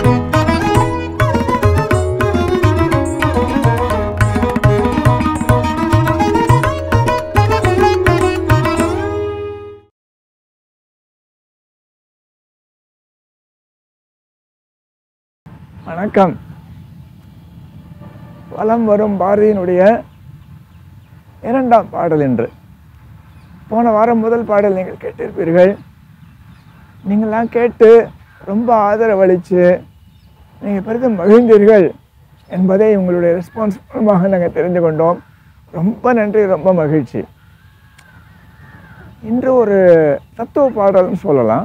வணக்கம் வலம் வரும் பாரதியினுடைய இரண்டாம் பாடல் என்று போன வாரம் முதல் பாடல் நீங்கள் கேட்டிருப்பீர்கள் நீங்கள்லாம் கேட்டு ரொம்ப ஆதரவளித்து நீங்கள் பெரிதும் மகிழ்ந்தீர்கள் என்பதை உங்களுடைய ரெஸ்பான்ஸ் மூலமாக நாங்கள் தெரிந்து கொண்டோம் ரொம்ப நன்றி ரொம்ப மகிழ்ச்சி இன்று ஒரு தத்துவ பாடல்னு சொல்லலாம்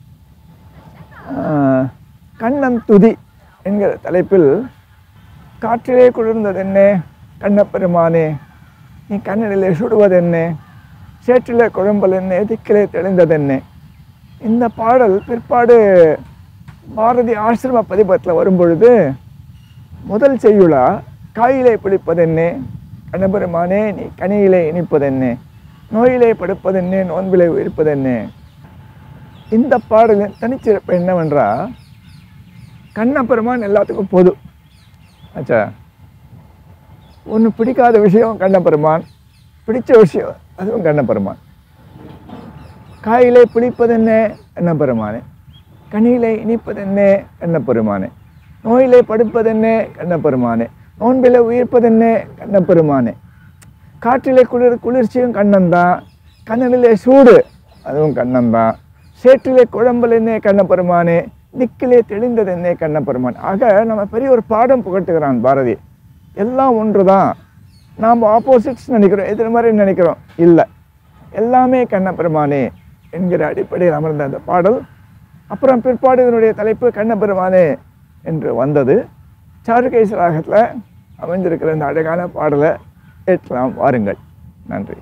ஆஹ், கண்ணன் துதி என்கிற தலைப்பில் காற்றிலே குளிர்ந்ததென்ன கண்ணப்பெருமானே நீ கண்ணனிலே சுடுவதென்ன சேற்றிலே குழம்பல் என்ன திக்கிலே தெளிந்ததென்ன இந்த பாடல் பிற்பாடு பாரதி ஆசிரம பதிப்பத்தில் வரும்பொழுது முதல் செய்யுளா காயிலே பிடிப்பதென்ன கண்ணபெருமானே நீ கனியிலே இனிப்பதென்ன நோயிலே படுப்பதென்ன நோன்பிலே உயிர்ப்பதென்ன இந்த பாடலின் தனிச்சிறப்பு என்னவென்றால் கண்ணபெருமான் எல்லாத்துக்கும் பொது ஆச்சா ஒன்று பிடிக்காத விஷயம் கண்ணபெருமான் பிடிச்ச விஷயம் அதுவும் கண்ணபெருமான் காயிலே பிடிப்பதென்ன கண்ணபெருமானே கனியிலே இனிப்பதென்ன கண்ணபெருமானே நோயிலே படுப்பதென்ன கண்ணபெருமானே நோன்பிலே உயிர்ப்பதென்ன கண்ணபெருமானே காற்றிலே குளிர் குளிர்ச்சியும் கண்ணன் தான் கண்ணனிலே சூடு அதுவும் கண்ணன் தான் சேற்றிலே குழம்பல் என்ன கண்ணபெருமானே திக்கிலே தெளிந்தது என்ன கண்ணபெருமான் ஆக நம்ம பெரிய ஒரு பாடம் புகட்டுகிறான் பாரதி எல்லாம் ஒன்று தான் நாம் ஆப்போசிட்ஸ் நினைக்கிறோம் எதிர்மறை நினைக்கிறோம் இல்லை எல்லாமே கண்ணபெருமானே என்கிற அடிப்படையில் அமர்ந்த அந்த பாடல் அப்புறம் பிற்பாடு இதனுடைய தலைப்பு கண்ணபெருமானே என்று வந்தது சாருகேச ராகத்தில் அமைந்திருக்கிற இந்த அழகான பாடலை ஏற்கலாம் வாருங்கள் நன்றி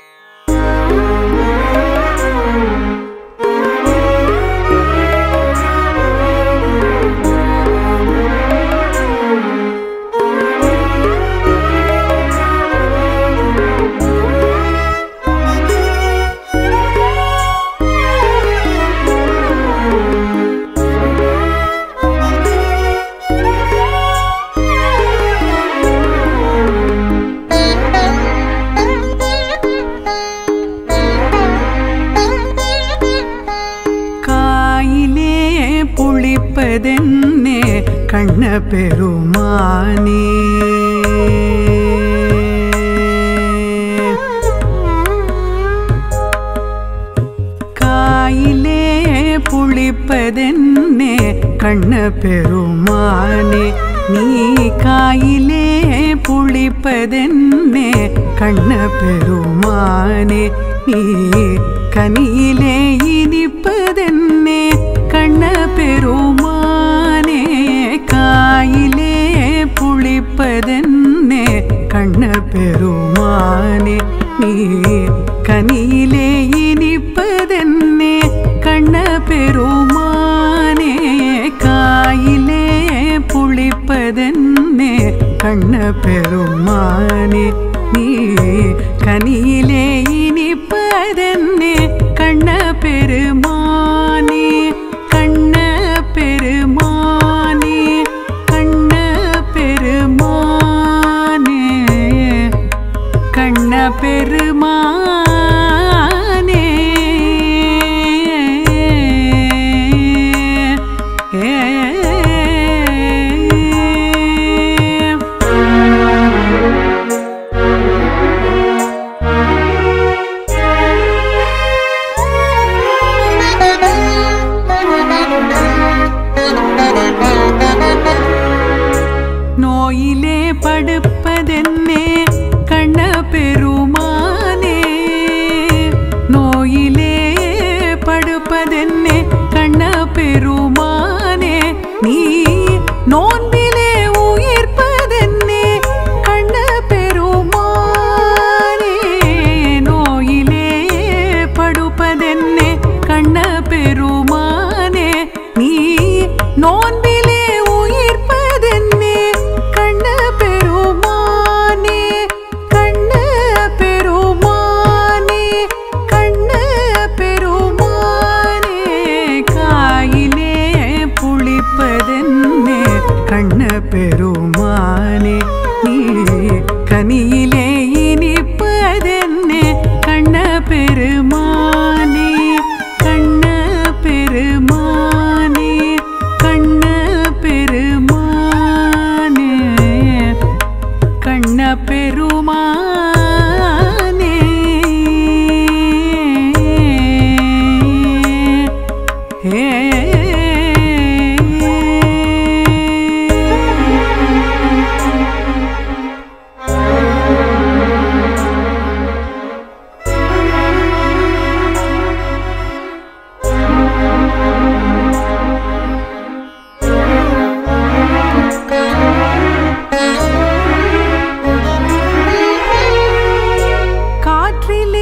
காயிலே புளிப்பதென்னே கண்ண பெருமானே காயிலே புளிப்பதென்னே கண்ண பெருமானே நீ காயிலே புளிப்பதென்னே கண்ண பெருமானே நீ கனியிலே இனிப்பதென்னே கண்ண பெருமானே காயிலே புளிப்பதென்னே கண்ண பெருமானே நீ கனியிலே இனிப்பதென்னே கண்ண பெருமானே காயிலே புளிப்பதென்னே கண்ண பெருமானே நீ கனியிலே இனிப்பதென்னே கண்ண பெருமானே கண்ண பெருமானே கண்ண பெருமானே கண்ண பெருமானே நோயிலே படுப்பதென்னே கண்ண பெருமானே நோயிலே படுப்பதென்னே கண்ண பெருமானே நீ நோன்பிலே உயிர்ப்பதென்னே கண்ண பெருமானே நோயிலே படுப்பதென்னே கண்ண பெருமானே நீ நோன்பிலே உயிர்ப்பதென்னே கண்ண பெருமானே கண்ண பெருமானே கண்ண பெருமானே காயிலே புளிப்பதென்ன கண்ண பெருமானே நீ கனியிலே இனிப்பதென்னே கண்ண பெருமானே கண்ண பெருமானே கண்ண பெருமானே கண்ண பெருமானே காற்றிலே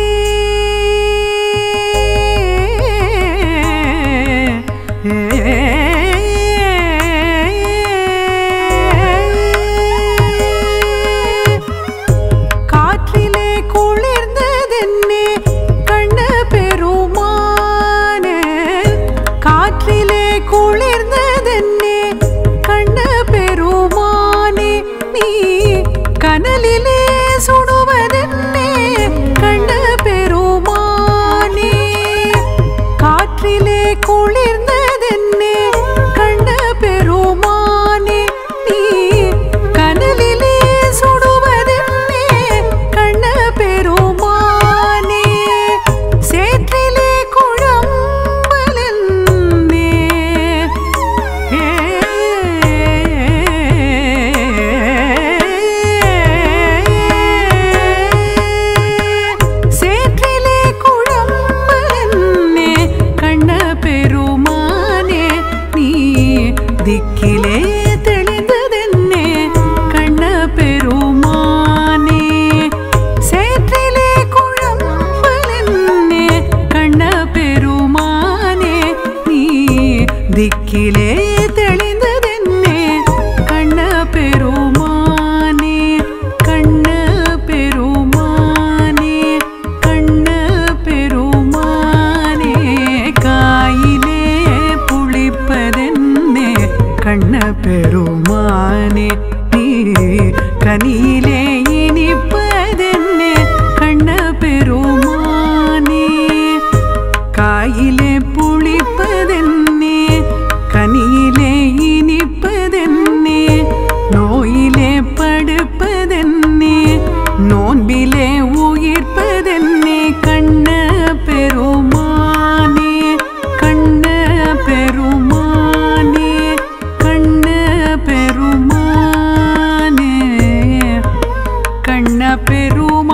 காற்றிலே குளிர்ந்ததென்னே கண்ண பெருமானே காற்றிலே குளிர்ந்ததென்னே கண்ண பெருமானே நீ கனலிலே சுடுவதென்னே கண்ண பெருமானே காற்றிலே குளிர்ந்ததென்னே கண்ண பெருமானே நீ கனலிலே சுடுவதென்னே கண்ண பெருமானே சேற்றிலே குழம்பலென்னே சேற்றிலே குழம்பலென்னே கண்ண பெருமானே நீ திக்கிலே தெளிந்ததென்னே கண்ண பெருமானே சேற்றிலே குழம்பலென்னே கண்ண பெருமானே நீ திக்கிலே தெளிந்ததென்னே கண்ண பெருமானே கண்ண பெருமானே கண்ண பெருமானே காயிலே புளிப்பதென்னே கண்ண பெருமானே நீ கனியிலே இனிப்பதென்னே கண்ண பெருமானே காயிலே புளிப்பதென்னே கனியிலே இனிப்பதென்னே நோயிலே படுப்பதென்னே நோன்பிலே உயிர்ப்பதென்னே கண்ண பெருமானே கண்ண பெருமானே கண்ண பெருமானே கண்ண பெருமானே